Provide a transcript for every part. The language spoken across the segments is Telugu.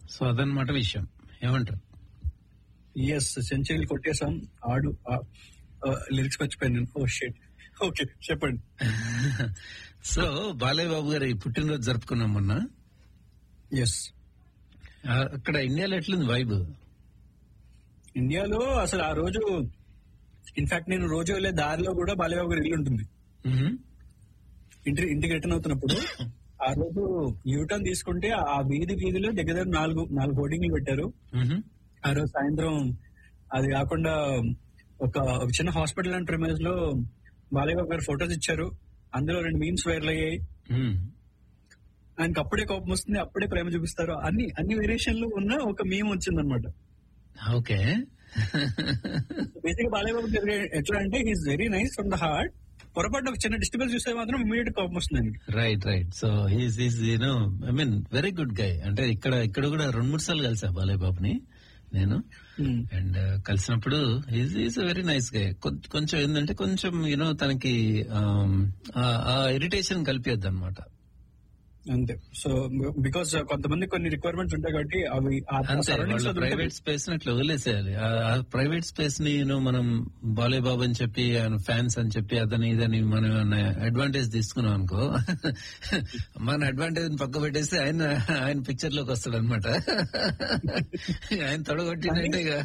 సో అదనమాట విషయం ఏమంటారు ఎస్ సెంచరీలు కొట్టేసాం ఆడు లిరిక్స్ మర్చిపోయాను ఓ షేట్ ఓకే చెప్పండి సో బాలయ్య బాబు గారి పుట్టినరోజు జరుపుకున్నాం మొన్న ఎస్ ఆ, అక్కడ ఇండియాలో ఎట్లుంది వైబ్ ఇండియాలో అసలు ఆ రోజు ఇన్ఫాక్ట్ నేను రోజు వెళ్ళే దారిలో కూడా బాలేబాబు గారి ఇల్లు ఉంటుంది ఇంటి ఇంటికి రిటర్న్ అవుతున్నప్పుడు ఆ రోజు యూటర్న్ తీసుకుంటే ఆ వీధి వీధిలో దగ్గర దగ్గర నాలుగు నాలుగు హోర్డింగ్లు పెట్టారు ఆ రోజు సాయంత్రం అది కాకుండా ఒక ఒక చిన్న హాస్పిటల్ అండ్ ప్రిమైజ్ లో బాలయ్యబాబు గారు ఫొటోస్ ఇచ్చారు అందులో రెండు మీమ్స్ వైరల్ అయ్యాయి ఆయనకి అప్పుడే కోపం వస్తుంది అప్పుడే ప్రేమ చూపిస్తారు అన్ని అన్ని వేరియేషన్లు ఉన్న ఒక మీమ్ వచ్చిందనమాట ఓకే బేసిక్ బాలయ్యబాబు గారు ఎట్లా అంటే he's very nice from the heart పొరపాటు ఒక చిన్న డిస్టర్బెన్స్ చూస్తే మాత్రం ఇమీడియట్ కోపం వస్తుంది ఆయనకి right right so he's is you know I mean very good guy అంటే ఇక్కడ ఇక్కడ కూడా రెండు మూడు సార్లు కలిసా బాలయ్య బాబుని నేను Hmm. అండ్ కలిసినప్పుడు ఈజ్ ఈజ్ వెరీ నైస్ గా కొంచెం ఏంటంటే కొంచెం యూనో తనకి um, ఆ- ఆ ఇరిటేషన్ కలిపేద్ది అనమాట అంతే సో బికాస్ కొంతమంది కొన్ని రిక్వైర్మెంట్స్ ఉంటాయి కాబట్టి అవి ఆ అంతే surroundings వాళ్ళ లో ప్రైవేట్ స్పేస్ ని అట్లా వదిలేసేయాలి ఆ- ఆ ప్రైవేట్ స్పేస్ ని యూనో మనం బాలయ్య బాబు అని చెప్పి ఆయన ఫ్యాన్స్ అని చెప్పి అదని ఇదని మనం అడ్వాంటేజ్ తీసుకున్నాం అనుకో మన అడ్వాంటేజ్ పక్క పెట్టేస్తే ఆయన ఆయన పిక్చర్ లోకి వస్తాడు అనమాట ఆయన తొడగొట్టిందంటే ఇక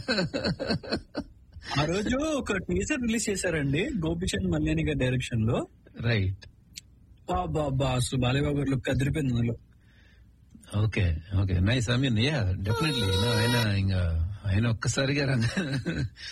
ఆ రోజు ఒక టీజర్ రిలీజ్ చేశారండి గోపిచంద్ మల్యాని గారి డైరెక్షన్ లో రైట్ బా బా అసలు బాలయ్యబాబు గారు లుక్ అదిరిపోయింది అందులో okay okay nice I mean yeah definitely ఆయన ఇంకా ఆయన ఒక్కసారిగా రంగ